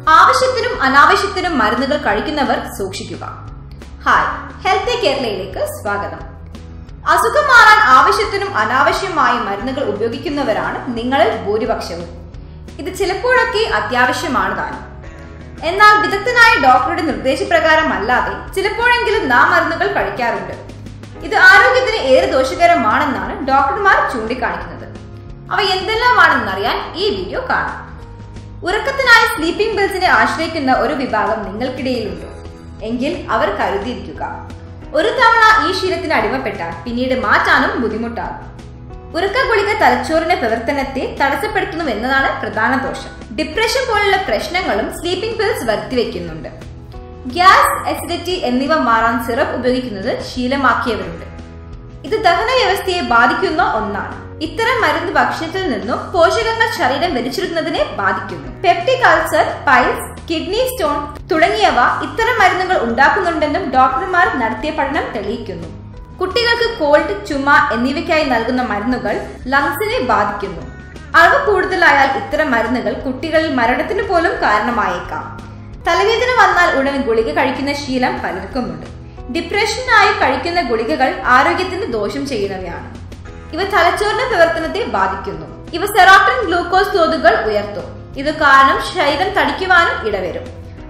ആവശ്യത്തിനും അനാവശ്യത്തിനും മരുന്നുകൾ കഴിക്കുന്നവർ സൂക്ഷിക്കുക ഹായ് ഹെൽത്തി കേരളയിലേക്ക് സ്വാഗതം അസുഖം മാറാൻ ആവശ്യത്തിനും അനാവശ്യമായി മരുന്നുകൾ ഉപയോഗിക്കുന്നവരാണ് നിങ്ങളിൽ ഭൂരിപക്ഷവും ഇത് ചിലപ്പോഴൊക്കെ അത്യാവശ്യമാണ് താനും എന്നാൽ വിദഗ്ധനായ ഡോക്ടറുടെ നിർദ്ദേശപ്രകാരം അല്ലാതെ ചിലപ്പോഴെങ്കിലും നാം മരുന്നുകൾ കഴിക്കാറുണ്ട് ഇത് ആരോഗ്യത്തിന് ഏറെ ദോഷകരമാണെന്നാണ് ഡോക്ടർമാർ ചൂണ്ടിക്കാണിക്കുന്നത് അവ എന്തെല്ലാമാണെന്നറിയാൻ ഈ വീഡിയോ കാണാം ഉറക്കത്തിനായി സ്ലീപ്പിംഗ് പിൽസിനെ ആശ്രയിക്കുന്ന ഒരു വിഭാഗം നിങ്ങൾക്കിടയിലുണ്ടോ എങ്കിൽ അവർ കരുതിയിരിക്കുക ഒരു തവണ ഈ ശീലത്തിന് അടിമപ്പെട്ടാൽ പിന്നീട് മാറ്റാനും ബുദ്ധിമുട്ടാകും ഉറക്ക ഗുളിക തലച്ചോറിന്റെ പ്രവർത്തനത്തെ തടസ്സപ്പെടുത്തുന്നു എന്നതാണ് പ്രധാന ദോഷം ഡിപ്രഷൻ പോലുള്ള പ്രശ്നങ്ങളും സ്ലീപ്പിംഗ് പിൽസ് വരുത്തിവെക്കുന്നുണ്ട് ഗ്യാസ് അസിഡിറ്റി എന്നിവ മാറാൻ സിറപ്പ് ഉപയോഗിക്കുന്നത് ശീലമാക്കിയവരുണ്ട് ഇത് ദഹന വ്യവസ്ഥയെ ബാധിക്കുന്ന ഒന്നാണ് ഇത്തരം മരുന്ന് ഭക്ഷണത്തിൽ നിന്നും പോഷകങ്ങൾ ശരീരം വലിച്ചെടുക്കുന്നതിനെ ബാധിക്കുന്നു peptic ulcer piles kidney stone തുടങ്ങിയവ ഇത്തരം മരുന്നുകൾ ഉണ്ടാക്കുന്നുണ്ടെന്നും ഡോക്ടർമാർ നടത്തിയ പഠനം തെളിയിക്കുന്നു കുട്ടികൾക്ക് കോൾഡ് ചുമ എന്നിവയ്ക്കായി നൽകുന്ന മരുന്നുകൾ ലങ്സിനെ ബാധിക്കുന്നു അളവ് കൂടുതലായാൽ ഇത്തരം മരുന്നുകൾ കുട്ടികളിൽ മരണത്തിന് പോലും കാരണമായേക്കാം തലവേദന വന്നാൽ ഉടൻ ഗുളിക കഴിക്കുന്ന ശീലം പലർക്കുമുണ്ട് ഡിപ്രഷനായി കഴിക്കുന്ന ഗുളികകൾ ആരോഗ്യത്തിന് ദോഷം ചെയ്യുന്നവയാണ് ഇവ തലച്ചോറിന്റെ പ്രവർത്തനത്തെ ബാധിക്കുന്നു ഇവ സെറാട്ടൺ ഗ്ലൂക്കോസ് തോതുകൾ ഉയർത്തും ഇത് കാരണം ശരീരം തടിക്കുവാനും ഇടവരും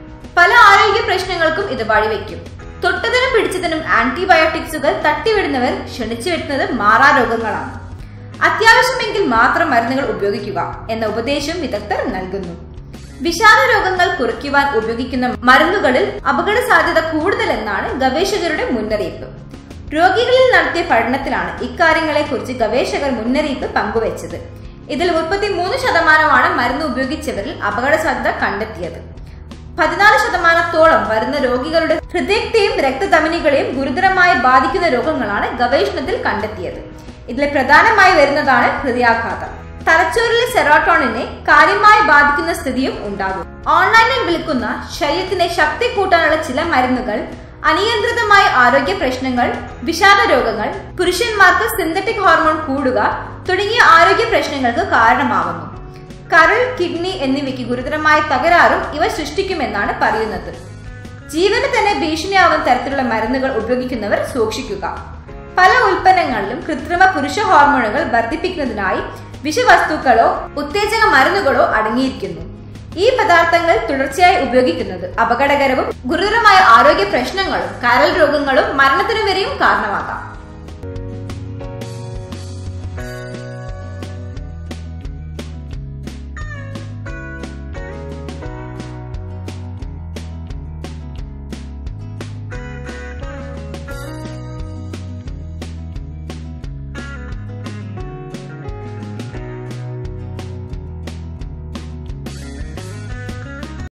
പല ആരോഗ്യ പ്രശ്നങ്ങൾക്കും ഇത് വഴിവെക്കും തൊട്ടതിനും പിടിച്ചതിനും ആന്റിബയോട്ടിക്സുകൾ തട്ടിവിടുന്നവർ ക്ഷണിച്ചു വരുന്നത് മാറാ രോഗങ്ങളാണ് അത്യാവശ്യമെങ്കിൽ മാത്രം മരുന്നുകൾ ഉപയോഗിക്കുക എന്ന ഉപദേശം വിദഗ്ധർ നൽകുന്നു വിഷാദ രോഗങ്ങൾ കുറയ്ക്കുവാൻ ഉപയോഗിക്കുന്ന മരുന്നുകളിൽ അപകട സാധ്യത കൂടുതലെന്നാണ് ഗവേഷകരുടെ മുന്നറിയിപ്പ് രോഗികളിൽ നടത്തിയ പഠനത്തിലാണ് ഇക്കാര്യങ്ങളെക്കുറിച്ച് ഗവേഷകർ മുന്നറിയിപ്പ് പങ്കുവച്ചത് ഇതിൽ മുപ്പത്തിമൂന്ന് ശതമാനമാണ് മരുന്ന് ഉപയോഗിച്ചവരിൽ അപകട സാധ്യത കണ്ടെത്തിയത് പതിനാല് ശതമാനത്തോളം വരുന്ന രോഗികളുടെ ഹൃദയത്തെയും രക്തധമനികളെയും ഗുരുതരമായി ബാധിക്കുന്ന രോഗങ്ങളാണ് ഗവേഷണത്തിൽ കണ്ടെത്തിയത് ഇതിൽ പ്രധാനമായി വരുന്നതാണ് ഹൃദയാഘാതം തലച്ചോറിലെ സെറോട്ടോണിനെ കാര്യമായി ബാധിക്കുന്ന സ്ഥിതിയും ഉണ്ടാകും ഓൺലൈനിൽ വിൽക്കുന്ന ശരീരത്തിന്റെ ശക്തി കൂട്ടാനുള്ള ചില മരുന്നുകൾ അനിയന്ത്രിതമായ ആരോഗ്യ പ്രശ്നങ്ങൾ വിഷാദ രോഗങ്ങൾ പുരുഷന്മാർക്ക് സിന്തറ്റിക് ഹോർമോൺ കൂടുക തുടങ്ങിയ ആരോഗ്യ പ്രശ്നങ്ങൾക്ക് കാരണമാവുന്നു കരൾ കിഡ്നി എന്നിവയ്ക്ക് ഗുരുതരമായ തകരാറും ഇവ സൃഷ്ടിക്കുമെന്നാണ് പറയുന്നത് ജീവന് തന്നെ ഭീഷണിയാവുന്ന തരത്തിലുള്ള മരുന്നുകൾ ഉപയോഗിക്കുന്നവർ സൂക്ഷിക്കുക പല ഉൽപ്പന്നങ്ങളിലും കൃത്രിമ പുരുഷ ഹോർമോണുകൾ വർദ്ധിപ്പിക്കുന്നതിനായി വിഷവസ്തുക്കളോ ഉത്തേജക മരുന്നുകളോ അടങ്ങിയിരിക്കുന്നു ഈ പദാർത്ഥങ്ങൾ തുടർച്ചയായി ഉപയോഗിക്കുന്നത് അപകടകരവും ഗുരുതരമായ ആരോഗ്യ പ്രശ്നങ്ങളും കരൾ രോഗങ്ങളും മരണത്തിനു വരെയും കാരണമാകാം